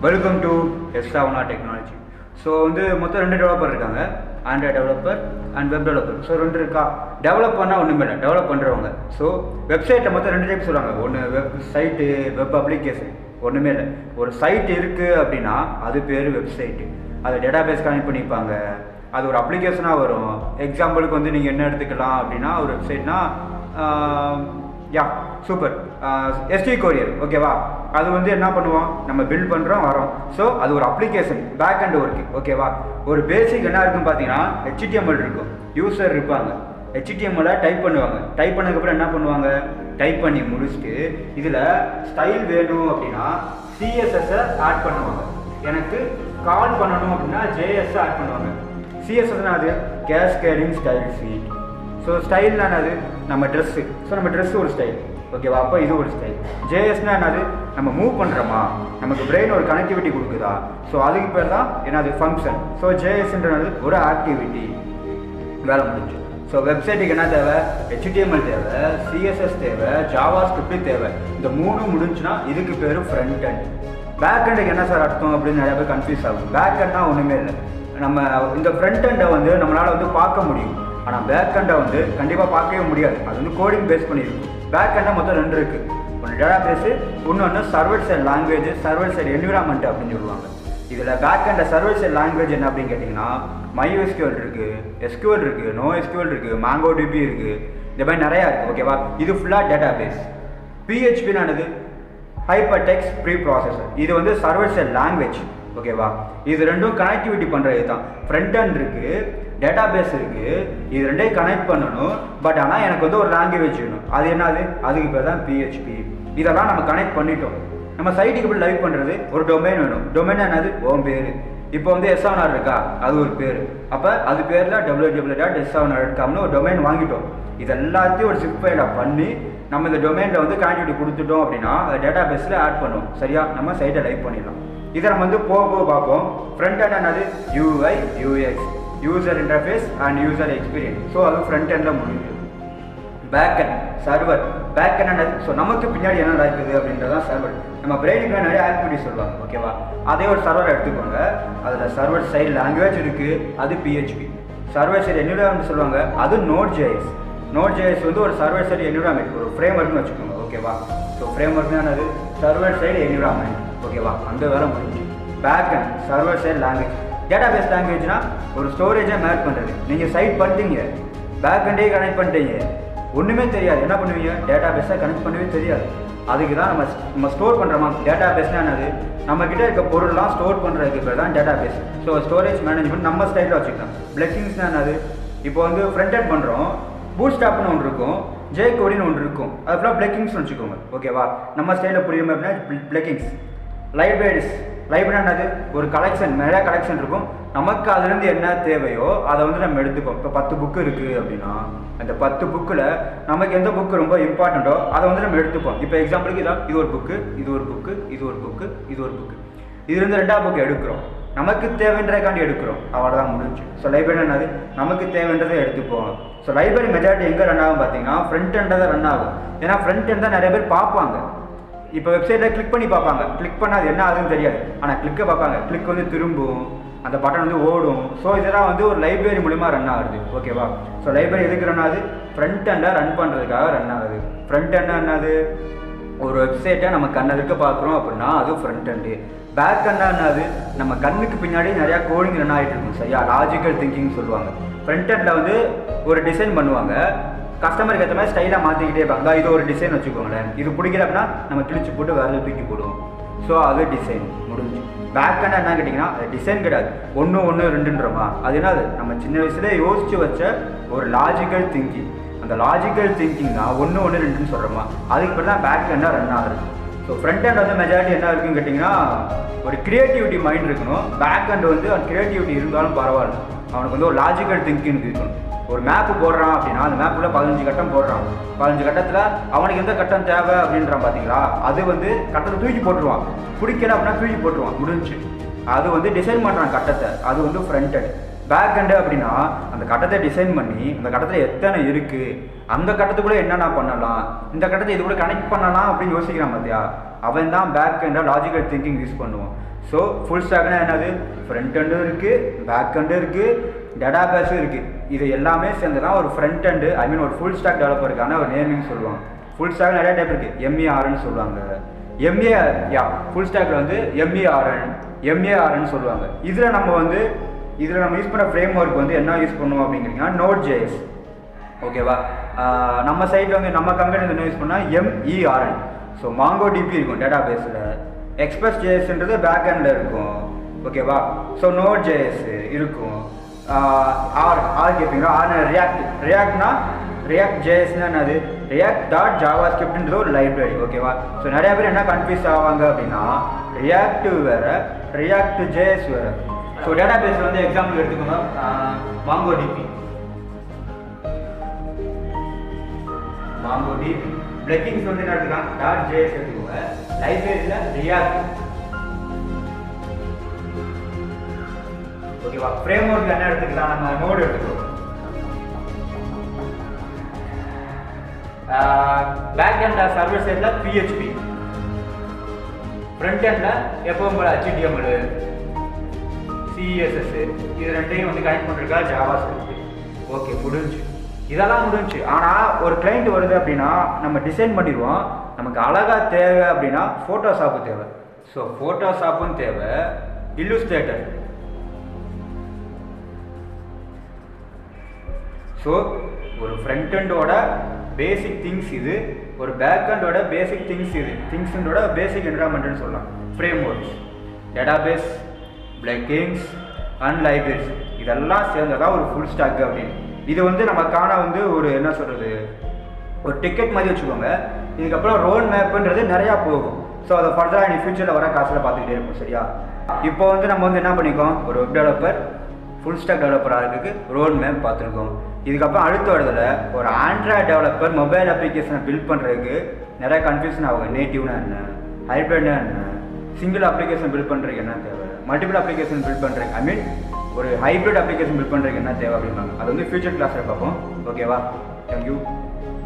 welcome to எஸ்டாவனா technology so வந்து மொத்தம் ரெண்டு டெவலப்பர் இருக்காங்க Android developer and web developer so ரெண்டு இருக்கா டெவலப் பண்ணால் ஒன்றுமே இல்லை டெவலப் பண்ணுறவங்க ஸோ வெப்சைட்டில் மொத்தம் ரெண்டு டைப் சொல்லுவாங்க ஒன்று வெப் சைட்டு வெப் அப்ளிகேஷன் ஒன்றுமே இல்லை ஒரு சைட் இருக்குது அப்படின்னா அது பேர் வெப்சைட்டு அதை டேட்டாபேஸ் கனெக்ட் பண்ணிப்பாங்க அது ஒரு அப்ளிகேஷனாக வரும் எக்ஸாம்பிளுக்கு வந்து நீங்கள் என்ன எடுத்துக்கலாம் அப்படின்னா ஒரு வெப்சைட்னா யா சூப்பர் எஸ்டி கொரியர் ஓகேவா அது வந்து என்ன பண்ணுவோம் நம்ம பில்ட் பண்ணுறோம் வரோம் ஸோ அது ஒரு அப்ளிகேஷன் பேக் அண்ட் ஒர்க்கு ஓகேவா ஒரு பேசிக் என்ன இருக்குன்னு பார்த்தீங்கன்னா ஹெச்டிஎம்எல் இருக்கும் யூசர் இருப்பாங்க ஹெச்டிஎம்எல்ல டைப் பண்ணுவாங்க டைப் பண்ணதுக்கப்புறம் என்ன பண்ணுவாங்க டைப் பண்ணி முடிச்சுட்டு இதில் ஸ்டைல் வேணும் அப்படின்னா சிஎஸ்எஸ்ஸை ஆட் பண்ணுவாங்க எனக்கு கால் பண்ணணும் அப்படின்னா ஜேஎஸ் ஆட் பண்ணுவாங்க சிஎஸ்எஸ்னா அது கேஸ்கேடிங் ஸ்டைல் ஷீட் ஸோ ஸ்டைல்னா என்னது நம்ம ட்ரெஸ்ஸு ஸோ நம்ம ட்ரெஸ்ஸு ஒரு ஸ்டைல் ஓகேவா அப்போ இது ஒரு ஸ்டைல் ஜேஎஸ்னா என்னது நம்ம மூவ் பண்ணுறோமா நமக்கு பிரெயின் ஒரு கனெக்டிவிட்டி கொடுக்குதா ஸோ அதுக்கு பேர் தான் என்னது ஃபங்க்ஷன் ஸோ ஜேஎஸ்ன்றது ஒரு ஆக்டிவிட்டி வேலை முடிஞ்சு ஸோ வெப்சைட்டுக்கு என்ன தேவை ஹெச்டிஎம்எல் தேவை சிஎஸ்எஸ் தேவை ஜாவா ஸ்கிரிப்ட் தேவை இந்த மூணும் முடிஞ்சுன்னா இதுக்கு பேர் ஃப்ரண்ட் அண்ட் பேக் எண்டுக்கு என்ன சார் அர்த்தம் அப்படின்னு நிறைய பேர் கன்ஃபியூஸ் ஆகும் பேக் எண்ட்னா ஒன்றுமே இல்லை நம்ம இந்த ஃப்ரண்ட் எண்டை வந்து நம்மளால் வந்து பார்க்க முடியும் ஆனால் பேக் எண்டை வந்து கண்டிப்பாக பார்க்கவே முடியாது அது வந்து கோடிங் பேஸ் பண்ணியிருக்கும் பேக் எண்டை மொத்தம் ரெண்டு இருக்குது ஒன்று டேட்டா பேஸு இன்னொன்று server side language server side environment அப்படின்னு சொல்லுவாங்க இதில் back end server side language என்ன அப்படின்னு கேட்டிங்கன்னா மைஎஸ்கியூஎல் இருக்குது எஸ்கியூஎல் இருக்குது நோ எஸ்கியூஎல் இருக்குது மேங்கோ டிபி இருக்குது இந்த மாதிரி நிறையா இருக்குது ஓகேவா இது ஃபுல்லாக டேட்டா பேஸ் பிஹெச்பினானது ஹைப்பர் டெக்ஸ் ப்ரீ ப்ராசஸர் இது வந்து சர்வர் சைட் லாங்குவேஜ் ஓகேவா இது ரெண்டும் கனெக்டிவிட்டி பண்ணுறது தான் ஃப்ரண்ட் அண்ட் இருக்குது டேட்டா பேஸ் இருக்குது இது ரெண்டையும் கனெக்ட் பண்ணணும் பட் ஆனால் எனக்கு வந்து ஒரு லாங்குவேஜ் வேணும் அது என்னது அதுக்கு பேர் தான் பிஹெச்பி இதெல்லாம் நம்ம கனெக்ட் பண்ணிட்டோம் நம்ம சைட்டுக்கு போய் லைவ் பண்ணுறது ஒரு டொமைன் வேணும் டொமைன் என்னது ஓம் பேர் இப்போ வந்து எஸ்ஆர்ஆர் இருக்கா அது ஒரு பேர் அப்போ அது பேரில் டபிள்யூ டபிள்யூ டாட் எஸ்ஆர்ஆர் இருக்காம்னு ஒரு டொமைன் வாங்கிட்டோம் இது எல்லாத்தையும் ஒரு சிப் ஃபைலாக பண்ணி நம்ம இந்த டொமைனில் வந்து கனெக்டிவிட்டி கொடுத்துட்டோம் அப்படின்னா அதை டேட்டா பேஸில் ஆட் பண்ணுவோம் சரியா நம்ம சைட்டை லைவ் பண்ணிடலாம் இதை நம்ம வந்து போக போக பார்ப்போம் ஃப்ரண்ட் end என்னது UI UX user interface and user experience so அது ஃப்ரண்ட் எண்டில் முடிஞ்சு back end server back end என்னது ஸோ நமக்கு பின்னாடி என்ன நடக்குது அப்படின்றதான் சர்வர் நம்ம பிரெயினுக்கு நிறைய ஆக்டிவிட்டி சொல்லுவாங்க ஓகேவா அதே ஒரு சர்வர் எடுத்துக்கோங்க அதில் சர்வர் சைடு லாங்குவேஜ் இருக்குது அது பிஹெச்பி சர்வர் சைடு என்விரான்மெண்ட் சொல்லுவாங்க அது நோட் ஜேஎஸ் நோட் ஜேஎஸ் வந்து ஒரு சர்வர் சைடு என்விரான்மெண்ட் ஒரு ஃப்ரேம் ஒர்க்னு வச்சுக்கோங்க ஓகேவா ஸோ ஃப்ரேம் ஒர்க்னா என்னது சர்வர் சைடு என்விரான்மெண்ட் ஓகேவா அந்த வேலை முடிஞ்சு back end server side language database லாங்குவேஜ்னா ஒரு ஸ்டோரேஜை மேட் பண்ணுறது நீங்கள் சைட் பண்ணிட்டீங்க பேக் அண்டே கனெக்ட் பண்ணிட்டீங்க ஒன்றுமே தெரியாது என்ன பண்ணுவீங்க டேட்டா பேஸை கனெக்ட் பண்ணவே தெரியாது அதுக்கு தான் நம்ம நம்ம ஸ்டோர் பண்ணுறோமா டேட்டா பேஸ்னா என்னது நம்மக்கிட்ட இருக்க பொருள்லாம் ஸ்டோர் பண்ணுறதுக்கு பேர் தான் database so storage management நம்ம ஸ்டைலில் வச்சுக்கலாம் பிளக்கிங்ஸ்னா என்னது இப்போ வந்து ஃப்ரண்ட் எண்ட் பண்ணுறோம் பூட் ஸ்டாப்னு ஒன்று இருக்கும் ஜே கோடின்னு ஒன்று இருக்கும் அது ஃபுல்லாக பிளக்கிங்ஸ்னு வச்சுக்கோங்க ஓகேவா நம்ம ஸ்டைலில் புரியுமா அப்படின்னா பிளக்கிங்ஸ் லைப்ரரிஸ் லைப்ரரி என்னது ஒரு கலெக்ஷன் நிறையா கலெக்ஷன் இருக்கும் நமக்கு அதுலேருந்து என்ன தேவையோ அதை வந்து நம்ம எடுத்துப்போம் இப்போ பத்து புக்கு இருக்குது அப்படின்னா அந்த பத்து புக்கில் நமக்கு எந்த புக்கு ரொம்ப இம்பார்ட்டண்ட்டோ அதை வந்து நம்ம எடுத்துப்போம் இப்போ எக்ஸாம்பிளுக்கு இதான் இது ஒரு புக்கு இது ஒரு புக்கு இது ஒரு புக்கு இது ஒரு புக்கு இதுலேருந்து ரெண்டாவது புக்கு எடுக்கிறோம் நமக்கு தேவைன்றதுக்காண்டி எடுக்கிறோம் அவ்வளோதான் முடிஞ்சு ஸோ லைப்ரரி என்னது நமக்கு தேவைன்றதை எடுத்துப்போம் ஸோ லைப்ரரி மெஜாரிட்டி எங்கே ரன் ஆகும் பார்த்தீங்கன்னா ஃப்ரண்ட் எண்டில் தான் ரன் ஆகும் ஏன்னா ஃப்ரண்ட் எண்ட் தான் நிறைய பேர் பார்ப்பாங்க இப்போ வெப்சைட்டில் கிளிக் பண்ணி பார்ப்பாங்க கிளிக் பண்ணால் அது என்ன ஆகுதுன்னு தெரியாது ஆனால் கிளிக்கை பார்ப்பாங்க கிளிக் வந்து திரும்பும் அந்த பட்டன் வந்து ஓடும் ஸோ இதெல்லாம் வந்து ஒரு லைப்ரரி மூலிமா ரன் ஆகுது ஓகேவா ஸோ லைப்ரரி எதுக்கு ரன் ஆகுது ஃப்ரண்ட் எண்டை ரன் பண்ணுறதுக்காக ரன் ஆகுது ஃப்ரண்ட் எண்ட் என்னது ஒரு வெப்சைட்டை நம்ம கண்ணதுக்கு பார்க்குறோம் அப்படின்னா அது ஃப்ரண்ட் எண்டு பேக் எண்டா என்னது நம்ம கண்ணுக்கு பின்னாடி நிறையா கோடிங் ரன் ஆகிட்டு இருக்கும் சரியா லாஜிக்கல் திங்கிங் சொல்லுவாங்க ஃப்ரண்ட் எண்டில் வந்து ஒரு டிசைன் பண்ணுவாங்க கஸ்டமருக்கு ஏற்ற மாதிரி ஸ்டைலாக மாற்றிக்கிட்டே இருப்பாங்க இது ஒரு டிசைன் வச்சுக்கோங்களேன் இது பிடிக்கல அப்படின்னா நம்ம கிழிச்சு போட்டு வேறு தூக்கி போடுவோம் ஸோ அது டிசைன் முடிஞ்சு பேக் என்ன என்ன கேட்டிங்கன்னா அது டிசைன் கிடையாது ஒன்று ஒன்று ரெண்டுன்றோமா அது என்னது நம்ம சின்ன வயசுலேயே யோசித்து வச்ச ஒரு லாஜிக்கல் திங்கிங் அந்த லாஜிக்கல் திங்கிங் தான் ஒன்று ஒன்று ரெண்டுன்னு சொல்கிறோமா அதுக்கு பேர் தான் பேக் என்ன ரன் ஆகுது ஸோ ஃப்ரண்ட் ஹேண்ட் வந்து மெஜாரிட்டி என்ன இருக்குன்னு கேட்டிங்கன்னா ஒரு கிரியேட்டிவிட்டி மைண்ட் இருக்கணும் பேக் ஹேண்ட் வந்து அவன் கிரியேட்டிவிட்டி இருந்தாலும் பரவாயில்ல அவனுக்கு வந்து ஒரு லாஜிக்கல் திங்கிங் இருக்கணும் ஒரு மேப்பு போடுறான் அப்படின்னா அந்த மேப்பில் பதினஞ்சு கட்டம் போடுறான் பதினஞ்சு கட்டத்தில் அவனுக்கு எந்த கட்டம் தேவை அப்படின்றான் பார்த்தீங்களா அது வந்து கட்டத்தை தூக்கி போட்டுருவான் பிடிக்கல அப்படின்னா தூக்கி போட்டுருவான் முடிஞ்சு அது வந்து டிசைன் பண்ணுறான் கட்டத்தை அது வந்து ஃப்ரண்ட் ஹெட் பேக் எண்டு அப்படின்னா அந்த கட்டத்தை டிசைன் பண்ணி அந்த கட்டத்தில் எத்தனை இருக்குது அந்த கட்டத்துக்குள்ளே என்னென்ன பண்ணலாம் இந்த கட்டத்தை இது கூட கனெக்ட் பண்ணலாம் அப்படின்னு யோசிக்கிறான் பார்த்தியா அவன் தான் பேக் எண்டாக லாஜிக்கல் திங்கிங் யூஸ் பண்ணுவான் ஸோ ஃபுல் ஸ்டாக்னா என்னது ஃப்ரண்ட் எண்டும் இருக்குது பேக் எண்டும் இருக்குது டேட்டா பேஸும் இருக்குது இது எல்லாமே சேர்ந்து தான் ஒரு ஃப்ரண்ட் எண்டு ஐ மீன் ஒரு ஃபுல் ஸ்டாக் டெவலப்பருக்கான ஒரு நேமிங் சொல்லுவாங்க ஃபுல் ஸ்டாக் நிறைய டைப் இருக்குது எம்ஏஆர்னு சொல்லுவாங்க எம்ஏ யா ஃபுல் ஸ்டாக்ல வந்து எம்ஏஆர்என் எம்ஏஆர்என் சொல்லுவாங்க இதில் நம்ம வந்து இதில் நம்ம யூஸ் பண்ண ஃப்ரேம் ஒர்க் வந்து என்ன யூஸ் பண்ணுவோம் அப்படிங்கிறீங்கன்னா நோட் ஜேஎஸ் ஓகேவா ஆஹ் நம்ம சைடில் வந்து நம்ம கம்பெனி வந்து என்ன யூஸ் பண்ணால் எம்இஆர்என் ஸோ மாங்கோ டிபி இருக்கும் டேட்டா பேஸில் எக்ஸ்பிரஸ் ஜேஎஸ்ன்றது பேக் எண்டில் இருக்கும் ஓகேவா ஸோ நோட் ஜேஎஸ் இருக்கும் ஆர் ஆர் கேட்பீங்க ஆர் ரியாக்ட் ரியாக்ட்னா ரியாக்ட் ஜேஎஸ்னா என்னது ரியாக்ட் டாட் ஜாவா ஸ்கிரிப்ட்ன்றது ஒரு லைப்ரரி ஓகேவா ஸோ நிறைய பேர் என்ன கன்ஃபியூஸ் ஆவாங்க அப்படின்னா ரியாக்ட் வேற ரியாக்ட் ஜேஎஸ் வேற ஸோ டேட்டா பேஸில் வந்து எக்ஸாம்பிள் எடுத்துக்கோங்க Mongo DB Mongo DB plugins வந்து என்ன எடுத்துக்கலாம் டாட் ஜேஎஸ் எடுத்துக்கோங்க லைப்ரரியில் ரியாக்ட் ஓகேவா ஃப்ரேம் ஒர்க் என்ன எடுத்துக்கலாம் நம்ம நோடு எடுத்துக்கிறோம் பேக் எண்ட் சர்வர் சைடில் பிஹெச்பி ஃப்ரண்ட் எண்டில் எப்பவும் போல ஹெச்டிஎம்எல் சிஎஸ்எஸ் இது ரெண்டையும் வந்து கனெக்ட் பண்ணிருக்கா ஜாவா ஸ்கிரிப்ட் ஓகே முடிஞ்சு இதெல்லாம் முடிஞ்சு ஆனால் ஒரு கிளைண்ட் வருது அப்படின்னா நம்ம டிசைன் பண்ணிடுவோம் நமக்கு அழகாக தேவை அப்படின்னா ஃபோட்டோஷாப்பு தேவை ஸோ ஃபோட்டோஷாப்பும் தேவை இல்லுஸ்ட்ரேட்டர் ஸோ ஒரு ஃப்ரண்ட் எண்டோட பேசிக் திங்ஸ் இது ஒரு பேக் எண்டோட பேசிக் திங்ஸ் இது திங்ஸோட பேசிக் என்வரான்மெண்ட்னு சொல்லலாம் frameworks database plugins and libraries இதெல்லாம் சேர்ந்ததா ஒரு ஃபுல் ஸ்டாக் அப்படின்னு இது வந்து நமக்கான வந்து ஒரு என்ன சொல்கிறது ஒரு டிக்கெட் மாதிரி வச்சுக்கோங்க இதுக்கப்புறம் ரோல் மேப்புன்றது நிறையா போகும் ஸோ அதை ஃபர்தராக நீ ஃபியூச்சரில் வர காசில் பார்த்துக்கிட்டே இருப்போம் சரியா இப்போ வந்து நம்ம வந்து என்ன பண்ணிக்கோம் ஒரு web developer full stack developer ஆகிறதுக்கு ரோட் மேப் பார்த்துருக்கோம் இதுக்கப்புறம் அடுத்த வருதுல ஒரு ஆண்ட்ராய்ட் டெவலப்பர் மொபைல் அப்ளிகேஷனை பில்ட் பண்ணுறதுக்கு நிறைய கன்ஃபியூஷன் ஆகும் நேட்டிவ்னா என்ன ஹைப்ரிட்னா என்ன சிங்கிள் அப்ளிகேஷன் பில்ட் பண்ணுறதுக்கு என்ன தேவை மல்டிபிள் அப்ளிகேஷன் பில்ட் பண்ணுறதுக்கு ஐ மீன் ஒரு ஹைப்ரிட் அப்ளிகேஷன் பில்ட் பண்ணுறதுக்கு என்ன தேவை அப்படிம்பாங்க அது வந்து ஃபியூச்சர் கிளாஸில் பார்ப்போம் ஓகேவா தேங்க்யூ